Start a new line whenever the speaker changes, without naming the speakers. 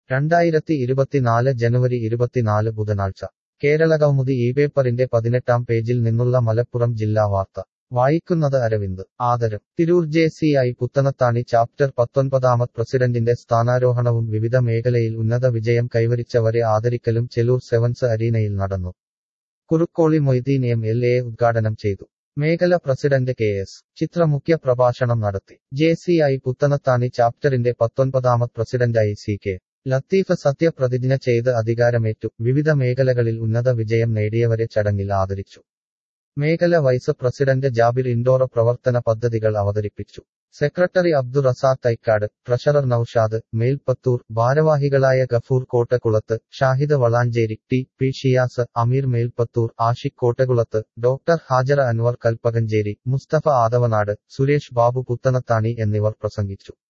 രണ്ടായിരത്തി ഇരുപത്തിനാല് ജനുവരി ഇരുപത്തിനാല് ബുധനാഴ്ച കേരളകൗമുദി ഈ പേപ്പറിന്റെ പതിനെട്ടാം പേജിൽ നിന്നുള്ള മലപ്പുറം ജില്ലാ വാർത്ത വായിക്കുന്നത് അരവിന്ദ് ആദരം Tirur J C I Puthanathani chapter പത്തൊൻപതാമത് പ്രസിഡന്റിന്റെ സ്ഥാനാരോഹണവും വിവിധ മേഖലയിൽ ഉന്നത വിജയം കൈവരിച്ചവരെ ആദരിക്കലും ചെലൂർ സെവൻസ് അരീനയിൽ നടന്നു Kurukkoli Moideen M L A ഉദ്ഘാടനം ചെയ്തു മേഖല പ്രസിഡന്റ് കെ എസ് ചിത്ര മുഖ്യ പ്രഭാഷണം നടത്തി ജെ സി ഐ പുത്തനത്താണി ചാപ്റ്ററിന്റെ പത്തൊൻപതാമത് പ്രസിഡന്റായി സി കെ ലത്തീഫ് സത്യപ്രതിജ്ഞ ചെയ്ത് അധികാരമേറ്റു വിവിധ മേഖലകളിൽ ഉന്നത വിജയം നേടിയവരെ ചടങ്ങിൽ ആദരിച്ചു മേഖല വൈസ് പ്രസിഡന്റ് ജാബിർ ഇൻഡോറ പ്രവർത്തന പദ്ധതികൾ അവതരിപ്പിച്ചു സെക്രട്ടറി അബ്ദുൾ റസാഖ് തൈക്കാട് ട്രഷറർ നൌഷാദ് മേൽപ്പത്തൂർ ഭാരവാഹികളായ Gafoor Kottakkulath Shahid Valanchery T P Shiyas Ameer Melpathur Ashiq Kottakulath doctor Hajara Anwar Kalpakanchery Musthafa Athavanad Suresh Babu Puthanathani എന്നിവർ പ്രസംഗിച്ചു